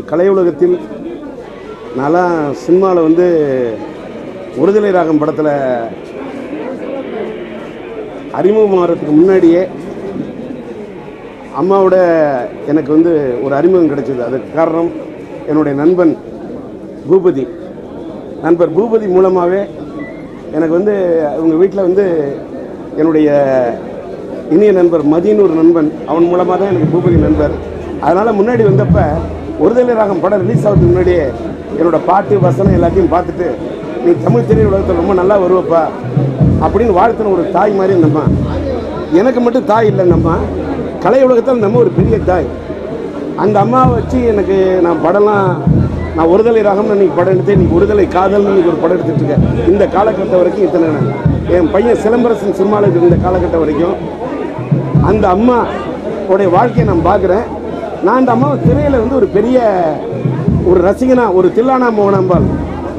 கலை உலகத்தில் நான்லாம் சினிமாவில் வந்து ஒருதலை ராகம் படத்தில் அறிமுகமாகறதுக்கு முன்னாடியே அம்மாவோட எனக்கு வந்து ஒரு அறிமுகம் கிடைச்சது அதுக்கு காரணம் என்னுடைய நண்பன் பூபதி நண்பர் பூபதி மூலமாகவே எனக்கு வந்து அவங்க வீட்டில் வந்து என்னுடைய இனிய நண்பர் மதின்னு ஒரு நண்பன் அவன் மூலமாக தான் எனக்கு பூபதி நண்பர் அதனால் முன்னாடி வந்தப்ப ஒருதலை ராகம் படம் ரிலீஸ் ஆகிறதுக்கு முன்னாடியே என்னோட பாட்டு வசனம் எல்லாத்தையும் பார்த்துட்டு நீ தமிழ் திரையுலகத்தில் ரொம்ப நல்லா வருவப்பா அப்படின்னு வாழ்த்தின ஒரு தாய் மாதிரி இந்த அம்மா எனக்கு மட்டும் தாய் இல்லை இந்த அம்மா கலை உலகத்தில் நம்ம ஒரு பெரிய தாய் அந்த அம்மாவை வச்சு எனக்கு நான் படம்லாம் நான் ஒருதலை ராகம்னு இன்னைக்கு படம் எடுத்து இன்னைக்கு ஒருதலை காதல்னு இன்னைக்கு ஒரு படம் எடுத்துட்டு இருக்கேன் இந்த காலகட்டம் வரைக்கும் இத்தனை நாள். என் பையன் சிலம்பரசன் சினிமாவில் இருந்த காலகட்டம் வரைக்கும் அந்த அம்மா உடைய வாழ்க்கையை நான் பார்க்குறேன் நான் அந்த அம்மாவை திரையில் வந்து ஒரு பெரிய ஒரு ரசிகனா ஒரு தில்லானா மோகனாம்பாள்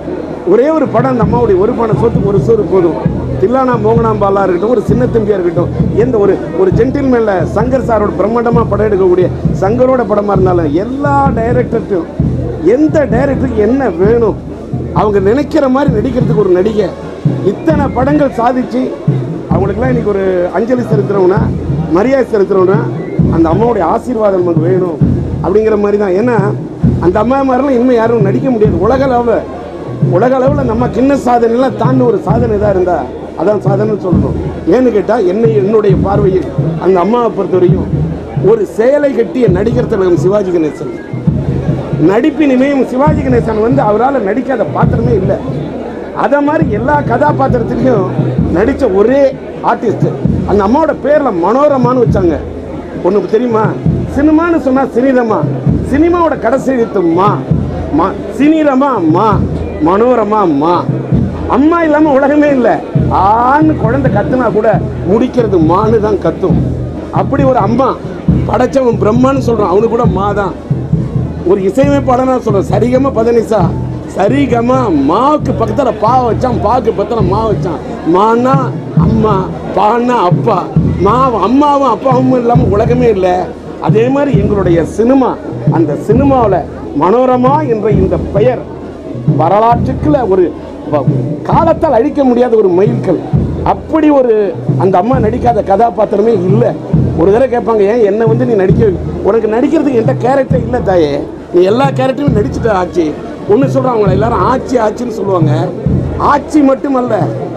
ஒரே ஒரு படம் அந்த அம்மாவுடைய ஒரு படம் சொத்துக்கு ஒரு சோறு போதும் தில்லானா மோகனாம்பாலா இருக்கட்டும் ஒரு சின்ன தம்பியா இருக்கட்டும் எந்த ஒரு ஒரு ஜென்டில்மேன்ல சங்கர் சாரோட பிரம்மாண்டமா படம் எடுக்கக்கூடிய சங்கரோட படமா இருந்தாலும் எல்லா டைரக்டர்ட்டும் எந்த டைரக்டருக்கு என்ன வேணும் அவங்க நினைக்கிற மாதிரி நடிக்கிறதுக்கு ஒரு நடிகை இத்தனை படங்கள் சாதிச்சு அவங்களுக்குலாம் இன்னைக்கு ஒரு அஞ்சலி செலுத்துறவனா மரியாதை செலுத்துறவனா அந்த அம்மாவுடைய ஆசீர்வாதம் நமக்கு வேணும் அப்படிங்கிற மாதிரி தான் ஏன்னா அந்த அம்மா மாதிரிலாம் இனிமேல் யாரும் நடிக்க முடியாது உலக அளவில் உலக அளவில் நம்ம கிண்ண சாதனைலாம் தாண்டி ஒரு சாதனை தான் இருந்தா அதான் சாதனைன்னு சொல்லணும் ஏன்னு கேட்டால் என்னை என்னுடைய பார்வையில் அந்த அம்மாவை பொறுத்தவரையும் ஒரு சேலை கட்டிய நடிகர் திலகம் சிவாஜி கணேசன் நடிப்பின் இமயம் சிவாஜி கணேசன் வந்து அவரால் நடிக்காத பாத்திரமே இல்லை அதை மாதிரி எல்லா கதாபாத்திரத்திலையும் நடித்த ஒரே ஆர்டிஸ்ட் அந்த அம்மாவோட பேரில் மனோரமான்னு வச்சாங்க ஒன்று தெரியுமா சினிமான்னு சொன்னால் சினிரமா சினிமாவோட கடைசி எழுத்து மா மா சினிரமா மா மனோரமா மா அம்மா இல்லாமல் உலகமே இல்லை ஆன்னு குழந்தை கத்துனா கூட முடிக்கிறது மான்னு தான் கத்தும் அப்படி ஒரு அம்மா படைச்சவன் பிரம்மான்னு சொல்கிறான் அவனு கூட மா தான் ஒரு இசையமைப்பாளனா சொல்றேன் சரிகம பதனிசா சரிகம மாவுக்கு பக்கத்துல பா வச்சான் பாக்கு பக்கத்துல மா வச்சான் மானா அம்மா பான்னா அப்பா மா அம்மாவும் அப்பாவும் இல்லாமல் உலகமே இல்லை அதே மாதிரி எங்களுடைய சினிமா அந்த சினிமாவில் மனோரமா என்ற இந்த பெயர் வரலாற்றுக்குள்ள ஒரு வ- காலத்தால் அழிக்க முடியாத ஒரு மைல்கல் அப்படி ஒரு அந்த அம்மா நடிக்காத கதாபாத்திரமே இல்லை ஒரு தடவை கேட்பாங்க ஏன் என்னை வந்து நீ நடிக்க உனக்கு நடிக்கிறதுக்கு எந்த கேரக்டர் இல்லை தாயே நீ எல்லா கேரக்டரும் நடிச்சுட்ட ஆச்சி ஒன்று சொல்கிறாங்க அவங்கள எல்லாரும் ஆச்சி ஆச்சின்னு சொல்லுவாங்க ஆட்சி மட்டுமல்ல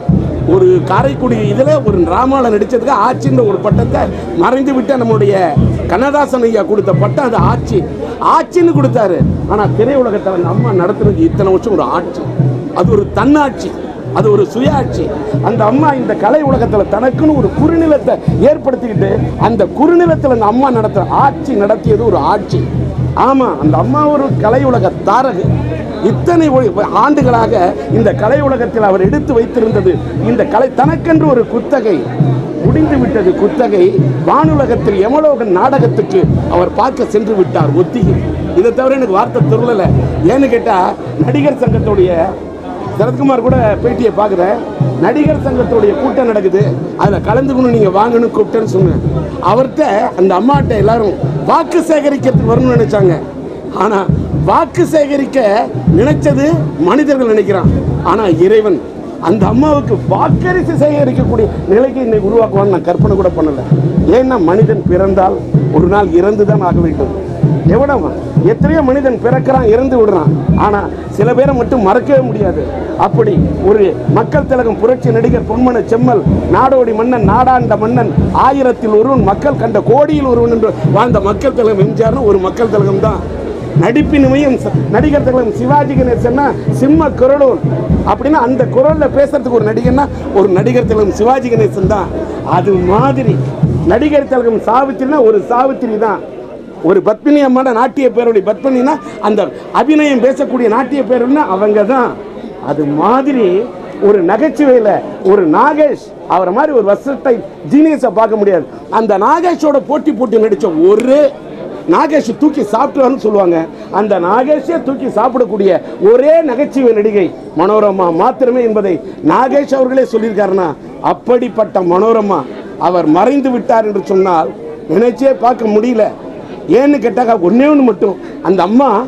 ஒரு காரைக்குடி இதில் ஒரு டிராமாவில் நடித்ததுக்கு ஆட்சின்ற ஒரு பட்டத்தை மறைந்து விட்ட நம்முடைய கண்ணதாசன் ஐயா கொடுத்த பட்டம் அது ஆட்சி ஆட்சின்னு கொடுத்தாரு ஆனால் திரையுலகத்தை அந்த அம்மா நடத்துறதுக்கு இத்தனை வருஷம் ஒரு ஆட்சி அது ஒரு தன்னாட்சி அது ஒரு சுயாட்சி அந்த அம்மா இந்த கலை உலகத்துல தனக்குன்னு ஒரு குறுநிலத்தை ஏற்படுத்திக்கிட்டு அந்த குறுநிலத்தில் அந்த அம்மா நடத்துற ஆட்சி நடத்தியது ஒரு ஆட்சி ஆமா அந்த அம்மா ஒரு கலை உலக தாரகு இத்தனை ஒ- ஆண்டுகளாக இந்த கலை உலகத்தில் அவர் எடுத்து வைத்திருந்தது இந்த கலை தனக்கென்று ஒரு குத்தகை முடிந்து விட்டது குத்தகை வானுலகத்தில் யமலோகன் நாடகத்துக்கு அவர் பார்க்க சென்று விட்டார் ஒத்திகை இதை தவிர எனக்கு வார்த்தை தெரியல ஏன்னு கேட்டா நடிகர் சங்கத்துடைய சரத்குமார் கூட பேட்டியை பார்க்குறேன் நடிகர் சங்கத்துடைய கூட்டம் நடக்குது அதில் கலந்துக்கணும் நீங்கள் வாங்கன்னு கூப்பிட்டேன்னு சொன்னேன் அவர்கிட்ட அந்த அம்மாட்ட எல்லாரும் வாக்கு சேகரிக்கிறதுக்கு வரணும்னு நினைச்சாங்க ஆனால் வாக்கு சேகரிக்க நினைச்சது மனிதர்கள் நினைக்கிறான் ஆனால் இறைவன் அந்த அம்மாவுக்கு வாக்கரிசி சேகரிக்கக்கூடிய நிலைக்கு இன்னைக்கு உருவாக்குவான்னு நான் கற்பனை கூட பண்ணல ஏன்னா மனிதன் பிறந்தால் ஒரு நாள் இறந்து தான் ஆக வேண்டும் எவ்வளவு எத்தனையோ மனிதன் பிறக்கிறான் இறந்து விடுறான் ஆனா சில பேரை மட்டும் மறக்கவே முடியாது அப்படி ஒரு மக்கள் திலகம் புரட்சி நடிகர் பொன்மன செம்மல் நாடோடி மன்னன் நாடாண்ட மன்னன் ஆயிரத்தில் ஒருவன் மக்கள் கண்ட கோடியில் ஒருவன் என்று வாழ்ந்த மக்கள் திலகம் எம்ஜிஆர்னு ஒரு மக்கள் திலகம் தான் நடிப்பினுமையும் ச- நடிகர் திலகம் சிவாஜி கணேசன்னா சிம்ம குரலூர் அப்படின்னா அந்த குரல்ல பேசுறதுக்கு ஒரு நடிகர்னா ஒரு நடிகர் திலகம் சிவாஜி கணேசன் தான் அது மாதிரி நடிகர் திலகம் சாவித்திரினா ஒரு சாவித்திரி தான் ஒரு பத்மினி அம்மான நாட்டிய பேருடைய பத்மினினா அந்த அபிநயம் பேசக்கூடிய நாட்டிய பேருன்னா அவங்க தான் அது மாதிரி ஒரு நகைச்சுவையில் ஒரு நாகேஷ் அவரை மாதிரி ஒரு வசத்தை ஜீனியஸை பார்க்க முடியாது அந்த நாகேஷோட போட்டி போட்டு நடித்த ஒரு நாகேஷ் தூக்கி சாப்பிட்டுவான்னு சொல்லுவாங்க அந்த நாகேஷே தூக்கி சாப்பிடக்கூடிய ஒரே நகைச்சுவை நடிகை மனோரமா மாத்திரமே என்பதை நாகேஷ் அவர்களே சொல்லியிருக்காருன்னா அப்படிப்பட்ட மனோரமா அவர் மறைந்து விட்டார் என்று சொன்னால் நினைச்சே பார்க்க முடியல ஏன்னு கேட்டாக்கா ஒண்ணே ஒன்று மட்டும் அந்த அம்மா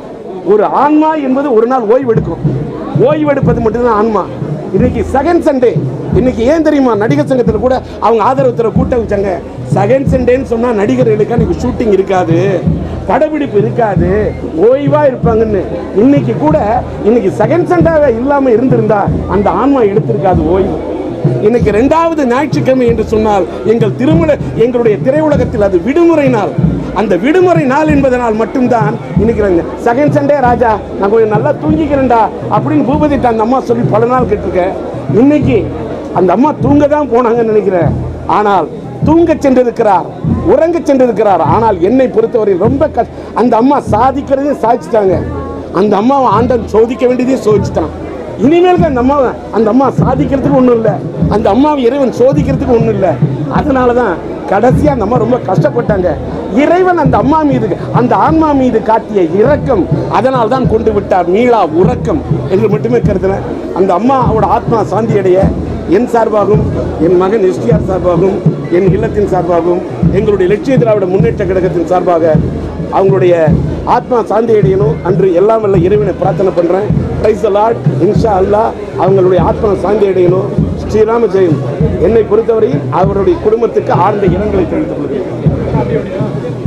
ஒரு ஆன்மா என்பது ஒரு நாள் ஓய்வு எடுக்கும் ஓய்வு எடுப்பது மட்டும்தான் ஆன்மா இன்னைக்கு செகண்ட் சண்டே இன்னைக்கு ஏன் தெரியுமா நடிகர் சங்கத்தில் கூட அவங்க ஆதரவுத்தில் கூட்டம் வச்சாங்க செகண்ட் சண்டேன்னு சொன்னால் நடிகர்களுக்கு அன்னைக்கு ஷூட்டிங் இருக்காது படப்பிடிப்பு இருக்காது ஓய்வா இருப்பாங்கன்னு இன்னைக்கு கூட இன்னைக்கு செகண்ட் சண்டாவே இல்லாம இருந்திருந்தா அந்த ஆன்மா எடுத்திருக்காது ஓய்வு இன்னைக்கு ரெண்டாவது ஞாயிற்றுக்கிழமை என்று சொன்னால் எங்கள் திருமண எங்களுடைய திரையுலகத்தில் அது விடுமுறை நாள் அந்த விடுமுறை நாள் என்பதனால் மட்டும்தான் இன்னைக்கு செகண்ட் சண்டே ராஜா நான் கொஞ்சம் நல்லா தூங்கிக்கிறேன்டா அப்படின்னு பூபதிட்ட அந்த அம்மா சொல்லி பல நாள் கேட்டிருக்கேன் இன்னைக்கு அந்த அம்மா தூங்க தான் போனாங்கன்னு நினைக்கிறேன் ஆனால் தூங்க சென்றிருக்கிறார் உறங்க சென்றிருக்கிறார் ஆனால் என்னை பொறுத்தவரை ரொம்ப கஷ் அந்த அம்மா சாதிக்கிறதையும் சாதிச்சிட்டாங்க அந்த அம்மாவை ஆண்டன் சோதிக்க வேண்டியதையும் சோதிச்சிட்டான் இனிமேல் அந்த அம்மாவை அந்த அம்மா சாதிக்கிறதுக்கு ஒன்றும் இல்லை அந்த அம்மாவை இறைவன் சோதிக்கிறதுக்கு ஒன்றும் இல்லை அதனால தான் கடைசியாக அந்த அம்மா ரொம்ப கஷ்டப்பட்டாங்க இறைவன் அந்த அம்மா மீது அந்த ஆன்மா மீது காட்டிய இரக்கம் அதனால் தான் கொண்டு விட்டார் மீளா உறக்கம் என்று மட்டுமே கருதுனேன் அந்த அம்மாவோட ஆத்மா சாந்தி அடைய என் சார்பாகவும் என் மகன் எஸ்டிஆர் சார்பாகவும் என் இல்லத்தின் சார்பாகவும் எங்களுடைய லட்சிய திராவிட முன்னேற்ற கழகத்தின் சார்பாக அவங்களுடைய ஆத்மா சாந்தி அடையணும் அன்று எல்லாம் வல்ல இறைவனை பிரார்த்தனை பண்ணுறேன் பிரைஸ் லார்ட் இன்ஷா அல்லாஹ் அவங்களுடைய ஆத்மா சாந்தி அடையணும் ஸ்ரீராம ஜெயம் என்னை பொறுத்தவரையில் அவருடைய குடும்பத்துக்கு ஆழ்ந்த இரங்கலை தெரிவித்துக் கொள்கிறேன்